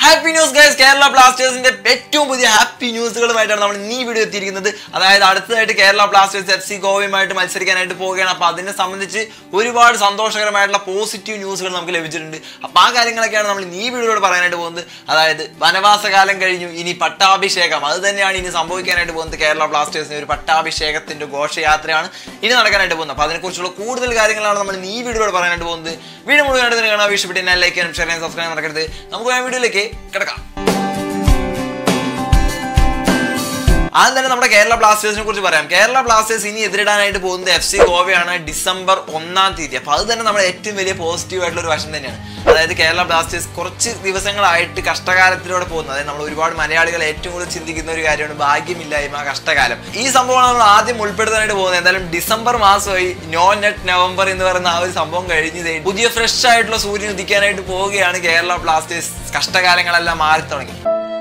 happy news guys Kerala ബ്ലാസ്റ്റേഴ്സിന്റെ ഏറ്റവും പുതിയ ഹാപ്പി ന്യൂസുകളുമായിട്ടാണ് നമ്മൾ ഈ വീഡിയോ എത്തിയിരിക്കുന്നത് അതായത് അടുത്തതായിട്ട് കേരള ബ്ലാസ്റ്റേഴ്സ് എഫ് സി ഗോവയുമായിട്ട് മത്സരിക്കാനായിട്ട് പോവുകയാണ് അപ്പൊ അതിനെ സംബന്ധിച്ച് ഒരുപാട് സന്തോഷകരമായിട്ടുള്ള പോസിറ്റീവ് ന്യൂസുകൾ നമുക്ക് ലഭിച്ചിട്ടുണ്ട് അപ്പൊ ആ കാര്യങ്ങളൊക്കെയാണ് നമ്മൾ ഈ വീഡിയോയോട് പറയാനായിട്ട് പോകുന്നത് അതായത് വനവാസകാലം കഴിഞ്ഞു ഇനി പട്ടാഭിഷേകം അത് തന്നെയാണ് ഇനി സംഭവിക്കാനായിട്ട് പോകുന്നത് കേരള ബ്ലാസ്റ്റേഴ്സിന് ഒരു പട്ടാഭിഷേകത്തിന്റെ ഘോഷയാത്രയാണ് ഇനി നടക്കാനായിട്ട് പോകുന്നത് അപ്പൊ അതിനെക്കുറിച്ചുള്ള കൂടുതൽ കാര്യങ്ങളാണ് നമ്മൾ ഈ വീഡിയോയോട് പറയാനായിട്ട് പോകുന്നത് വീഡിയോ മുഴുവനായിട്ട് തന്നെ കാണാൻ ഇഷ്ടപ്പെട്ട് എന്നെ ലൈക്ക് ചെയ്യാനും ഷെയർ ചെയ്യാനും സബ്സ്ക്രൈബ് മറക്കരുത് നമുക്ക് ആ വീഡിയോയിലേക്ക് കിടക്കാം ആദ്യം തന്നെ നമ്മുടെ കേരള ബ്ലാസ്റ്റേഴ്സിനെ കുറിച്ച് പറയാം കേരള ബ്ലാസ്റ്റേഴ്സ് ഇനി എതിരിടാനായിട്ട് പോകുന്നത് എഫ് സി ഗോവയാണ് ഡിസംബർ ഒന്നാം തീയതി അപ്പോൾ അത് തന്നെ നമ്മുടെ ഏറ്റവും വലിയ പോസിറ്റീവ് ആയിട്ടുള്ള ഒരു വശം തന്നെയാണ് അതായത് കേരള ബ്ലാസ്റ്റേഴ്സ് കുറച്ച് ദിവസങ്ങളായിട്ട് കഷ്ടകാലത്തിലൂടെ പോകുന്നത് അതായത് നമ്മൾ ഒരുപാട് മലയാളികൾ ഏറ്റവും കൂടുതൽ ചിന്തിക്കുന്ന ഒരു കാര്യമാണ് ഭാഗ്യമില്ലായ്മ കഷ്ടകാലം ഈ സംഭവമാണ് നമ്മൾ ആദ്യം ഉൾപ്പെടുത്താനായിട്ട് പോകുന്നത് എന്തായാലും ഡിസംബർ മാസമായി നോ നെറ്റ് നവംബർ എന്ന് പറയുന്ന ആ ഒരു സംഭവം കഴിഞ്ഞത് പുതിയ ഫ്രഷ് ആയിട്ടുള്ള സൂര്യൻ ഉദിക്കാനായിട്ട് പോവുകയാണ് കേരള ബ്ലാസ്റ്റേഴ്സ് കഷ്ടകാലങ്ങളെല്ലാം മാറി തുടങ്ങി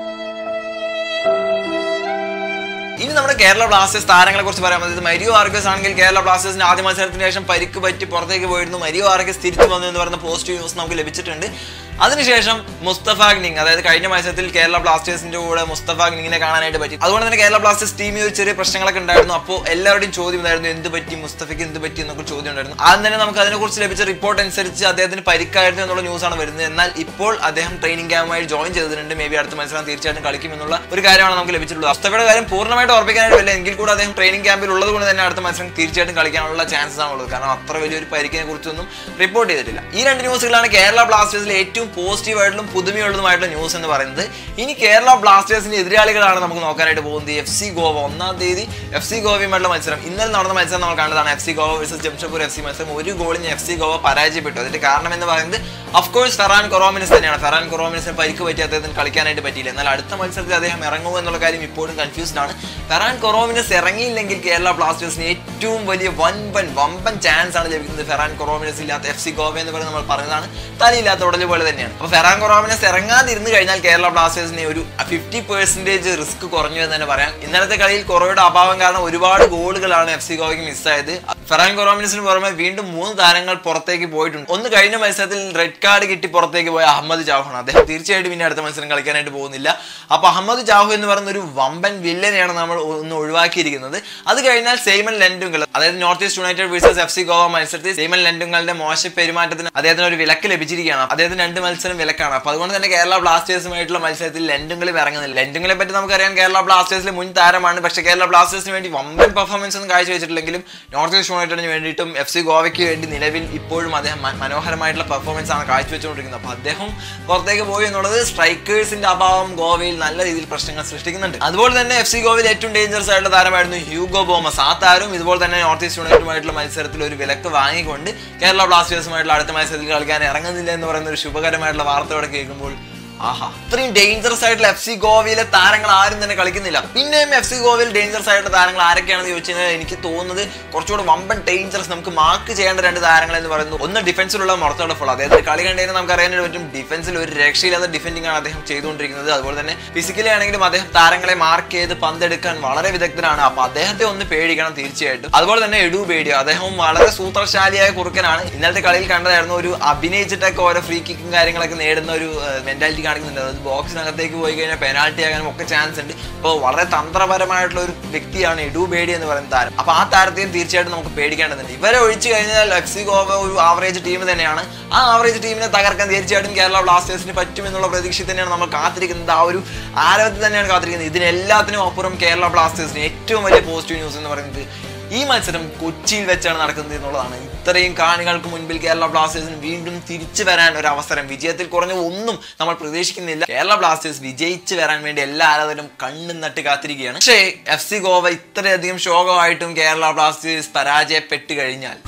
ഇനി നമ്മുടെ കേരള ബ്ലാസ്റ്റേഴ്സ് താരങ്ങളെ കുറിച്ച് പറയാൻ അതായത് മരിയോ ആർഗസ് ആണെങ്കിൽ കേരള ബ്ലാസ്റ്റേഴ്സിന്റെ ആദ്യ മത്സരത്തിന് ശേഷം പരിക്ക് പറ്റി പുറത്തേക്ക് പോയിരുന്നു മരിയോ ആർഗസ് തിരിച്ചു വന്നു എന്ന് പറയുന്ന പോസിറ്റീവ് ന്യൂസ് നമുക്ക് ലഭിച്ചിട്ടുണ്ട് അതിനുശേഷം മുസ്തഫ ഗ്നിങ് അതായത് കഴിഞ്ഞ മത്സരത്തിൽ കേരള ബ്ലാസ്റ്റേഴ്സിന്റെ കൂടെ മുസ്തഫ ഗ്നിങ്ങിനെ കാണാനായിട്ട് പറ്റി അതുകൊണ്ട് തന്നെ കേരള ബ്ലാസ്റ്റേഴ്സ് ടീമിൽ ഒരു ചെറിയ പ്രശ്നങ്ങളൊക്കെ ഉണ്ടായിരുന്നു അപ്പോൾ എല്ലാവരുടെയും ചോദ്യം ഉണ്ടായിരുന്നു എന്ത് പറ്റി മുസ്തഫയ്ക്ക് എന്ത് പറ്റി എന്നൊക്കെ ചോദ്യം ഉണ്ടായിരുന്നു ആദ്യം തന്നെ നമുക്ക് അതിനെക്കുറിച്ച് ലഭിച്ച റിപ്പോർട്ട് അനുസരിച്ച് അദ്ദേഹത്തിന് പരിക്കായിരുന്നു എന്നുള്ള ന്യൂസാണ് വരുന്നത് എന്നാൽ ഇപ്പോൾ അദ്ദേഹം ട്രെയിനിങ് ക്യാമ്പുമായി ജോയിൻ ചെയ്തിട്ടുണ്ട് മേ ബി അടുത്ത മത്സരം തീർച്ചയായിട്ടും കളിക്കും എന്നുള്ള ഒരു കാര്യമാണ് നമുക്ക് ലഭിച്ചിട്ടുള്ളത് മുസ്തഫയുടെ കാര്യം പൂർണ്ണമായിട്ട് ഉറപ്പിക്കാനായിട്ട് വല്ല എങ്കിൽ കൂടെ അദ്ദേഹം ട്രെയിനിങ് ക്യാമ്പിൽ ഉള്ളത് കൊണ്ട് തന്നെ അടുത്ത മത്സരം തീർച്ചയായിട്ടും കളിക്കാനുള്ള ചാൻസസ് ആണ് ഉള്ളത് കാരണം അത്ര വലിയൊരു പരിക്കിനെ കുറിച്ചൊന്നും റിപ്പോർട്ട് ചെയ്തിട്ടില്ല ഈ രണ്ട് ന്യൂസുകളാണ് കേരള ബ്ലാസ്റ്റേഴ്സിലെ ഏറ്റവും പോസിറ്റീവ് ആയിട്ടുള്ള പുതുമയുള്ളതുമായിട്ടുള്ള ന്യൂസ് എന്ന് പറയുന്നത് ഇനി കേരള ബ്ലാസ്റ്റേഴ്സിന്റെ എതിരാളികളാണ് നമുക്ക് നോക്കാനായിട്ട് പോകുന്നത് എഫ് സി ഗോവ ഒന്നാം തീയതി എഫ് സി ഗോവയുമായിട്ടുള്ള മത്സരം ഇന്നലെ നടന്ന മത്സരം നമ്മൾ കണ്ടതാണ് F C Goa versus Jamshedpur F C മത്സരം ഒരു ഗോളിന് എഫ് സി ഗോവ പരാജയപ്പെട്ടു അതിന്റെ കാരണം എന്ന് പറയുന്നത് അഫ്കോഴ്സ് ഫെറാൻ കൊറോമിനസ് തന്നെയാണ് ഫെറാൻ കൊറോമിനസിന് പരിക്ക് പറ്റി അദ്ദേഹത്തിന് കളിക്കാനായിട്ട് പറ്റിയില്ല എന്നാൽ അടുത്ത മത്സരത്തിൽ അദ്ദേഹം ഇറങ്ങുമോ എന്നുള്ള കാര്യം ഇപ്പോഴും കൺഫ്യൂസ്ഡ് ആണ് ഫെറാൻ കൊറോമിനസ് ഇറങ്ങിയില്ലെങ്കിൽ കേരള ബ്ലാസ്റ്റേഴ്സിന് ഏറ്റവും വലിയ വൻപൻ വമ്പൻ ചാൻസ് ആണ് ലഭിക്കുന്നത് ഫെറാൻ കൊറോമിനസ് ഇല്ലാത്ത എഫ് സി ഗോവ എന്ന് പറയുന്നത് നമ്മൾ പറഞ്ഞതാണ് തലയില്ലാത്ത ഉടല് പോലെ തന്നെയാണ് അപ്പോൾ ഫെറാൻ കൊറോമിനസ് ഇറങ്ങാതിരുന്ന് കഴിഞ്ഞാൽ കേരള ബ്ലാസ്റ്റേഴ്സിന് ഒരു ഫിഫ്റ്റി പെർസെൻറ്റേജ് റിസ്ക് കുറഞ്ഞു എന്ന് തന്നെ പറയാം ഇന്നലത്തെ കളിയിൽ കൊറോയുടെ അഭാവം കാരണം ഒരുപാട് ഗോളുകളാണ് എഫ് സി ഗോവയ്ക്ക് മിസ്സായത് ഫെറാൻ കൊറോമിനസിന് പുറമെ വീണ്ടും മൂന്ന് താരങ്ങൾ പുറത്തേക്ക് പോയിട്ടുണ്ട് ഒന്ന് കഴിഞ്ഞ മത്സരത്തിൽ റെഡ് കാർഡ് കിട്ടി പുറത്തേക്ക് പോയ അഹമ്മദ് ജാഹുണ് അദ്ദേഹം തീർച്ചയായിട്ടും ഇനി അടുത്ത മത്സരം കളിക്കാനായിട്ട് പോകുന്നില്ല അപ്പൊ അഹമ്മദ് ജാഹു എന്ന് പറയുന്ന ഒരു വമ്പൻ വില്ലനെയാണ് നമ്മൾ ഒന്ന് ഒഴിവാക്കിയിരിക്കുന്നത് അത് കഴിഞ്ഞാൽ സെയ്മൻ ലെൻഡുങ്കൽ അതായത് North East United versus F C Goa മത്സരത്തിൽ സെയ്മൻ ലെൻഡുങ്ങളുടെ മോശ പെരുമാറ്റത്തിന് അദ്ദേഹത്തിന് ഒരു വിലക്ക് ലഭിച്ചിരിക്കുകയാണ് അദ്ദേഹത്തിന് രണ്ട് മത്സരം വിലക്കാണ് അപ്പൊ അതുകൊണ്ട് തന്നെ കേരള ബ്ലാസ്റ്റേഴ്സുമായിട്ടുള്ള മത്സരത്തിൽ ലെൻഡുങ്കളും ഇറങ്ങുന്നില്ല ലെൻഡുങ്ങളെ പറ്റി നമുക്കറിയാം കേരള ബ്ലാസ്റ്റേഴ്സിലെ മുൻ താരമാണ് പക്ഷേ കേരള ബ്ലാസ്റ്റേഴ്സിന് വേണ്ടി വമ്പൻ പെർഫോമൻസ് ഒന്നും കാഴ്ചവെച്ചിട്ടില്ലെങ്കിലും നോർത്ത് ഈസ്റ്റ് യുണൈറ്റഡിന് വേണ്ടിയിട്ടും എഫ് സി ഗോവയ്ക്ക് വേണ്ടി നിലവിൽ ഇപ്പോഴും അദ്ദേഹം മ- മനോഹരമായിട്ടുള്ള പെർഫോമൻസ് ആണ് കാഴ്ചവെച്ചുകൊണ്ടിരിക്കുന്നത് അപ്പോൾ അദ്ദേഹം പുറത്തേക്ക് പോയി എന്നുള്ളത് സ്ട്രൈക്കേഴ്സിന്റെ അഭാവം ഗോവയിൽ നല്ല രീതിയിൽ പ്രശ്നങ്ങൾ സൃഷ്ടിക്കുന്നുണ്ട് അതുപോലെ തന്നെ എഫ് സി ഗോവയിൽ ഏറ്റവും ഡേഞ്ചറസ് ആയിട്ടുള്ള താരമായിരുന്നു ഹ്യൂഗോ ബോമസ് ആ താരം ഇതുപോലെ തന്നെ നോർത്ത് ഈസ്റ്റ് യുണൈറ്റഡുമായിട്ടുള്ള മത്സരത്തിൽ ഒരു വിലക്ക് വാങ്ങിക്കൊണ്ട് കേരള ബ്ലാസ്റ്റേഴ്സുമായിട്ടുള്ള അടുത്ത മത്സരത്തിൽ കളിക്കാൻ ഇറങ്ങുന്നില്ല എന്ന് പറയുന്ന ഒരു ശുഭകരമായിട്ടുള്ള വാർത്തയോടെ കേൾക്കുമ്പോൾ ആഹാ ഇത്രയും ഡേഞ്ചറസ് ആയിട്ടുള്ള എഫ് സി ഗോവയിലെ താരങ്ങൾ ആരും തന്നെ കളിക്കുന്നില്ല പിന്നെയും എഫ് സി ഗോവയിൽ ഡേഞ്ചറസ് ആയിട്ടുള്ള താരങ്ങൾ ആരൊക്കെയാണെന്ന് ചോദിച്ചു കഴിഞ്ഞാൽ എനിക്ക് തോന്നുന്നത് കുറച്ചുകൂടെ വമ്പൻ ഡേഞ്ചറസ് നമുക്ക് മാർക്ക് ചെയ്യേണ്ട രണ്ട് താരങ്ങൾ എന്ന് പറയുന്നത് ഒന്ന് ഡിഫൻസിലുള്ള മൊറത്തോടെ ഫോൾ അദ്ദേഹത്തിന് കളി കണ്ടതിന് നമുക്ക് അറിയാനായിട്ട് പറ്റും ഡിഫൻസിൽ ഒരു രക്ഷയില്ലാത്ത ഡിഫൻഡിംഗ് ആണ് അദ്ദേഹം ചെയ്തുകൊണ്ടിരിക്കുന്നത് അതുപോലെ തന്നെ ഫിസിക്കലി ആണെങ്കിലും അദ്ദേഹം താരങ്ങളെ മാർക്ക് ചെയ്ത് പന്തെടുക്കാൻ വളരെ വിദഗ്ധനാണ് അപ്പൊ അദ്ദേഹത്തെ ഒന്ന് പേടിക്കണം തീർച്ചയായിട്ടും അതുപോലെ തന്നെ എഡു പേടിയോ അദ്ദേഹം വളരെ സൂത്രശാലിയായ കുറുക്കനാണ് ഇന്നലത്തെ കളിയിൽ കണ്ടതായിരുന്നു ഒരു അഭിനയിച്ചിട്ടൊക്കെ ഓരോ ഫ്രീ കിക്കും കാര്യങ്ങളൊക്കെ നേടുന്ന ഒരു മെന്റാലിറ്റി കാണിക്കുന്നുണ്ട് അതായത് ബോക്സിനകത്തേക്ക് പോയി കഴിഞ്ഞാൽ പെനാൽറ്റി ആകാനും ഒക്കെ ചാൻസ് ഉണ്ട് അപ്പോൾ വളരെ തന്ത്രപരമായിട്ടുള്ള ഒരു വ്യക്തിയാണ് എഡു ബേഡി എന്ന് പറയുന്ന താരം അപ്പോൾ ആ താരത്തെയും തീർച്ചയായിട്ടും നമുക്ക് പേടിക്കേണ്ടതുണ്ട് ഇവരെ ഒഴിച്ചു കഴിഞ്ഞാൽ എഫ് സി ഗോവ ഒരു ആവറേജ് ടീം തന്നെയാണ് ആ ആവറേജ് ടീമിനെ തകർക്കാൻ തീർച്ചയായിട്ടും കേരള ബ്ലാസ്റ്റേഴ്സിന് പറ്റുമെന്നുള്ള പ്രതീക്ഷ തന്നെയാണ് നമ്മൾ കാത്തിരിക്കുന്നത് ആ ഒരു ആരവത്തിൽ തന്നെയാണ് കാത്തിരിക്കുന്നത് ഇതിനെല്ലാത്തിനും അപ്പുറം കേരള ബ്ലാസ്റ്റേഴ്സിന് ഏറ്റവും വലിയ പോസിറ്റീവ് ന്യൂസ് എന്ന് പറയുന്നത് ഈ മത്സരം കൊച്ചിയിൽ വെച്ചാണ് നടക്കുന്നത് എന്നുള്ളതാണ് ഇത്രയും കാണികൾക്ക് മുൻപിൽ കേരള ബ്ലാസ്റ്റേഴ്സിന് വീണ്ടും തിരിച്ചു വരാൻ ഒരു അവസരം വിജയത്തിൽ കുറഞ്ഞ ഒന്നും നമ്മൾ പ്രതീക്ഷിക്കുന്നില്ല കേരള ബ്ലാസ്റ്റേഴ്സ് വിജയിച്ചു വരാൻ വേണ്ടി എല്ലാ ആരാധകരും കണ്ണും നട്ട് കാത്തിരിക്കുകയാണ് പക്ഷേ എഫ് സി ഗോവ ഇത്രയധികം ശോകമായിട്ടും കേരള ബ്ലാസ്റ്റേഴ്സ് പരാജയപ്പെട്ട് കഴിഞ്ഞാൽ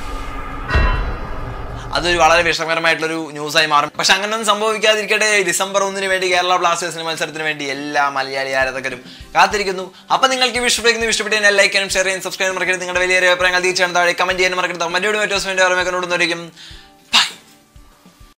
അതൊരു വളരെ വിഷമകരമായിട്ടുള്ളൊരു ന്യൂസായി മാറും പക്ഷെ അങ്ങനെയൊന്നും സംഭവിക്കാതിരിക്കട്ടെ ഡിസംബർ ഒന്നിന് വേണ്ടി കേരള ബ്ലാസ്റ്റേഴ്സിന് മത്സരത്തിന് വേണ്ടി എല്ലാ മലയാളി ആരാധകരും കാത്തിരിക്കുന്നു അപ്പൊ നിങ്ങൾക്ക് ഈ ഇഷ്ടപ്പെടുന്ന ഇഷ്ടപ്പെട്ട് ഞാൻ ലൈക്ക് ചെയ്യാനും ഷെയർ ചെയ്യാനും സബ്സ്ക്രൈബ് മറക്കരുത് നിങ്ങളുടെ വലിയ അഭിപ്രായങ്ങൾ തീർച്ചയായും താഴെ കമന്റ് ചെയ്യാനും മറക്കരുത് മറ്റൊരു മറ്റോ ഓർമ്മ കൊണ്ടുവന്നിരിക്കും